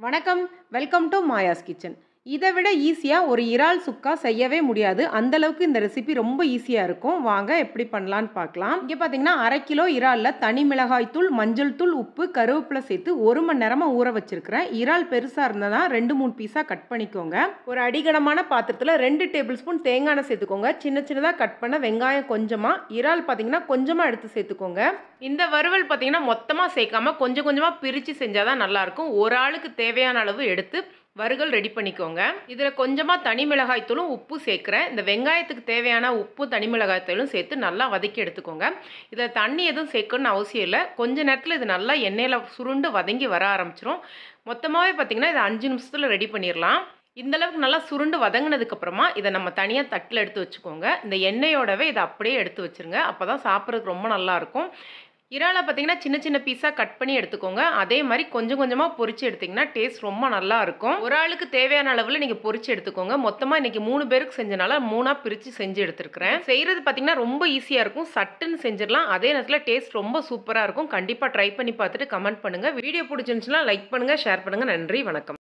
வணக்கம் welcome to Maya's kitchen இதை விட ஈஸியாக ஒரு இறால் சுக்கா செய்யவே முடியாது அந்த அளவுக்கு இந்த ரெசிபி ரொம்ப ஈஸியாக இருக்கும் வாங்க எப்படி பண்ணலான்னு பார்க்கலாம் இங்கே பார்த்தீங்கன்னா அரை கிலோ இறாலில் தனி மிளகாய் தூள் மஞ்சள் தூள் உப்பு கருவேப்பிலை சேர்த்து ஒரு மணி நேரமாக ஊற வச்சிருக்கிறேன் இறால் பெருசாக இருந்ததுன்னா ரெண்டு மூணு பீஸாக கட் பண்ணிக்கோங்க ஒரு அடிகனமான பாத்திரத்தில் ரெண்டு டேபிள் ஸ்பூன் தேங்காய் எண்ணெய் சேர்த்துக்கோங்க சின்ன சின்னதாக கட் பண்ண வெங்காயம் கொஞ்சமாக இறால் பார்த்தீங்கன்னா கொஞ்சமாக எடுத்து சேர்த்துக்கோங்க இந்த வறுவல் பார்த்தீங்கன்னா மொத்தமாக சேர்க்காம கொஞ்சம் கொஞ்சமாக பிரித்து செஞ்சால் தான் நல்லாயிருக்கும் ஒரு ஆளுக்கு தேவையான அளவு எடுத்து வறுகள் ரெடி பண்ணிக்கோங்க இதில் கொஞ்சமாக தனி மிளகாய் தூளும் உப்பு சேர்க்குறேன் இந்த வெங்காயத்துக்கு தேவையான உப்பு தனி மிளகாய் தூளும் சேர்த்து நல்லா வதக்கி எடுத்துக்கோங்க இதில் தண்ணி எதுவும் சேர்க்கணும்னு அவசியம் இல்லை கொஞ்ச நேரத்தில் இது நல்லா எண்ணெயில் சுருண்டு வதங்கி வர ஆரம்பிச்சிரும் மொத்தமாகவே பார்த்திங்கன்னா இதை அஞ்சு நிமிஷத்தில் ரெடி பண்ணிடலாம் இந்த அளவுக்கு நல்லா சுருண்டு வதங்கினதுக்கப்புறமா இதை நம்ம தனியாக தட்டில் எடுத்து வச்சுக்கோங்க இந்த எண்ணெயோடவே இதை அப்படியே எடுத்து வச்சுருங்க அப்போ தான் சாப்பிட்றதுக்கு ரொம்ப நல்லாயிருக்கும் இறாலை பார்த்தீங்கன்னா சின்ன சின்ன பீஸாக கட் பண்ணி எடுத்துக்கோங்க அதே மாதிரி கொஞ்சம் கொஞ்சமாக பொரிச்சு எடுத்திங்கன்னா டேஸ்ட் ரொம்ப நல்லா இருக்கும் ஒரு ஆளுக்கு தேவையான அளவில் நீங்கள் பொரிச்சு எடுத்துக்கோங்க மொத்தமாக இன்றைக்கி மூணு பேருக்கு செஞ்சனால மூணாக பிரித்து செஞ்சு எடுத்துருக்கிறேன் செய்கிறது பார்த்தீங்கன்னா ரொம்ப ஈஸியாக இருக்கும் சட்டுன்னு செஞ்சிடலாம் அதே நேரத்தில் டேஸ்ட் ரொம்ப சூப்பராக இருக்கும் கண்டிப்பாக ட்ரை பண்ணி பார்த்துட்டு கமெண்ட் பண்ணுங்கள் வீடியோ பிடிச்சிருந்துச்சுன்னா லைக் பண்ணுங்கள் ஷேர் பண்ணுங்கள் நன்றி வணக்கம்